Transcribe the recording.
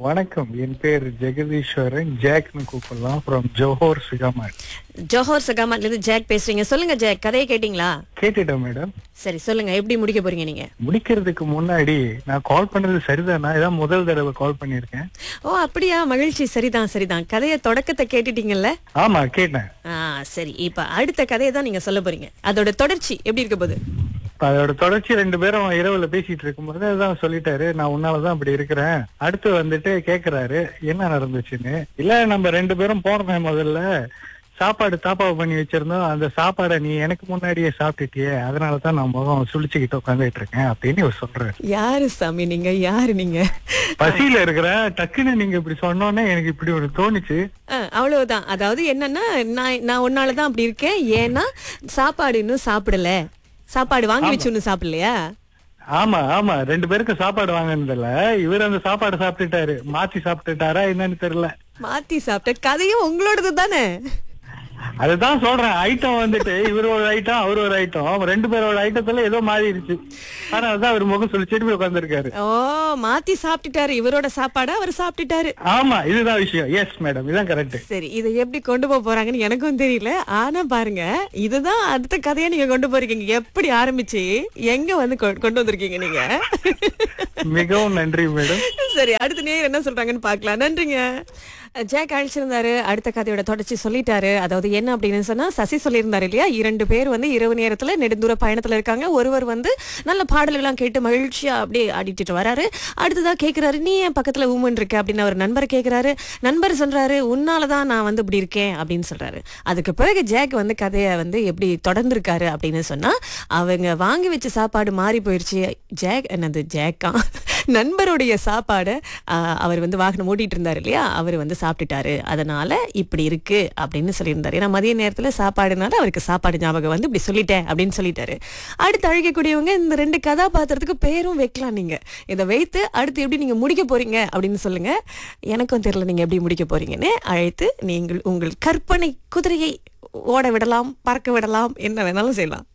வணக்கம் என் பேர் ஜெகதீஸ்வரன் ஜாக்னு கூப்பிடலாம் ஃப்ரம் ஜோஹோர் சிகாமட் ஜோஹர் சகாமட்ல இருந்து ஜாக் பேசுறீங்க சொல்லுங்க ஜாக் கதையை கேட்டீங்களா கேட்டுட்டேன் மேடம் சரி சொல்லுங்க எப்படி முடிக்க போறீங்க நீங்க முடிக்கிறதுக்கு முன்னாடி நான் கால் பண்ணது சரிதானா இதான் முதல் தடவை கால் பண்ணியிருக்கேன் ஓ அப்படியா மகிழ்ச்சி சரிதான் சரிதான் கதைய தொடக்கத்தை கேட்டுட்டீங்கல்ல ஆமா கேட்டேன் ஆ சரி இப்ப அடுத்த கதையை தான் நீங்க சொல்ல போறீங்க அதோட தொடர்ச்சி எப்படி இருக்க போகுது இப்ப அதோட தொடர்ச்சி ரெண்டு பேரும் இரவுல பேசிட்டு இருக்கும்போது அதான் சொல்லிட்டாரு நான் உன்னாலதான் அப்படி இருக்கிறேன் அடுத்து வந்துட்டு கேக்குறாரு என்ன நடந்துச்சுன்னு இல்ல நம்ம ரெண்டு பேரும் போனோமே முதல்ல சாப்பாடு தாப்பாவை பண்ணி வச்சிருந்தோம் அந்த சாப்பாடை நீ எனக்கு முன்னாடியே சாப்பிட்டுட்டியே அதனாலதான் நான் முகம் சுழிச்சுக்கிட்டு உட்காந்துட்டு இருக்கேன் அப்படின்னு இவர் சொல்றாரு யாரு சாமி நீங்க யாரு நீங்க பசியில இருக்கிறேன் டக்குன்னு நீங்க இப்படி சொன்னோன்னே எனக்கு இப்படி ஒரு தோணுச்சு ஆ, அவ்வளவுதான் அதாவது என்னன்னா நான் நான் உன்னாலதான் அப்படி இருக்கேன் ஏன்னா சாப்பாடு இன்னும் சாப்பிடல சாப்பாடு வாங்கி வச்சு இன்னும் சாப்பிடலையா ஆமா ஆமா ரெண்டு பேருக்கு சாப்பாடு வாங்கினதுல இவர் அந்த சாப்பாடு சாப்பிட்டுட்டாரு மாத்தி சாப்பிட்டுட்டாரா என்னன்னு தெரியல மாத்தி சாப்பிட்ட கதையும் உங்களோடது தானே அதுதான் சொல்றேன் ஐட்டம் வந்துட்டு இவர் ஒரு ஐட்டம் அவர் ஒரு ஐட்டம் ரெண்டு பேரோட ஐட்டத்துல ஏதோ மாறிடுச்சு ஆனா அதான் அவர் முகம் சொல்லிச்சுட்டு போய் உட்காந்துருக்காரு ஓ மாத்தி சாப்பிட்டுட்டாரு இவரோட சாப்பாடு அவர் சாப்பிட்டுட்டாரு ஆமா இதுதான் விஷயம் எஸ் மேடம் இதான் கரெக்ட் சரி இதை எப்படி கொண்டு போக போறாங்கன்னு எனக்கும் தெரியல ஆனா பாருங்க இதுதான் அடுத்த கதையா நீங்க கொண்டு போறீங்க எப்படி ஆரம்பிச்சு எங்க வந்து கொ- கொண்டு வந்திருக்கீங்க நீங்க மிகவும் நன்றி மேடம் சரி அடுத்த நேரம் என்ன சொல்றாங்கன்னு பார்க்கலாம் நன்றிங்க ஜாக் அழிச்சிருந்தாரு அடுத்த கதையோட தொடர்ச்சி சொல்லிட்டாரு அதாவது என்ன அப்படின்னு சொன்னா சசி சொல்லியிருந்தாரு இல்லையா இரண்டு பேர் வந்து இரவு நேரத்துல நெடுந்தூர பயணத்துல இருக்காங்க ஒருவர் வந்து நல்ல பாடல்கள்லாம் கேட்டு மகிழ்ச்சியா அப்படியே ஆடிட்டு வராரு அடுத்ததா கேக்குறாரு நீ என் பக்கத்துல ஊமன் இருக்க அப்படின்னு அவர் நண்பர் கேக்குறாரு நண்பர் சொல்றாரு உன்னாலதான் நான் வந்து இப்படி இருக்கேன் அப்படின்னு சொல்றாரு அதுக்கு பிறகு ஜாக் வந்து கதையை வந்து எப்படி தொடர்ந்துருக்காரு அப்படின்னு சொன்னா அவங்க வாங்கி வச்ச சாப்பாடு மாறி போயிருச்சு ஜாக் என்னது ஜாக்கா நண்பருடைய சாப்பாடை ஆஹ், அவர் வந்து வாகனம் ஓட்டிட்டு இருந்தாரு இல்லையா அவர் வந்து சாப்பிட்டுட்டாரு அதனால இப்படி இருக்கு அப்படின்னு சொல்லியிருந்தாரு ஏன்னா மதிய நேரத்துல சாப்பாடுனால அவருக்கு சாப்பாடு ஞாபகம் வந்து இப்படி சொல்லிட்டேன் அப்படின்னு சொல்லிட்டாரு அடுத்து அழைக்கக்கூடியவங்க இந்த ரெண்டு கதாபாத்திரத்துக்கு பேரும் வைக்கலாம் நீங்க இதை வைத்து அடுத்து எப்படி நீங்க முடிக்க போறீங்க அப்படின்னு சொல்லுங்க எனக்கும் தெரியல நீங்க எப்படி முடிக்க போறீங்கன்னு அழைத்து நீங்கள் உங்கள் கற்பனை குதிரையை ஓட விடலாம் பறக்க விடலாம் என்ன வேணாலும் செய்யலாம்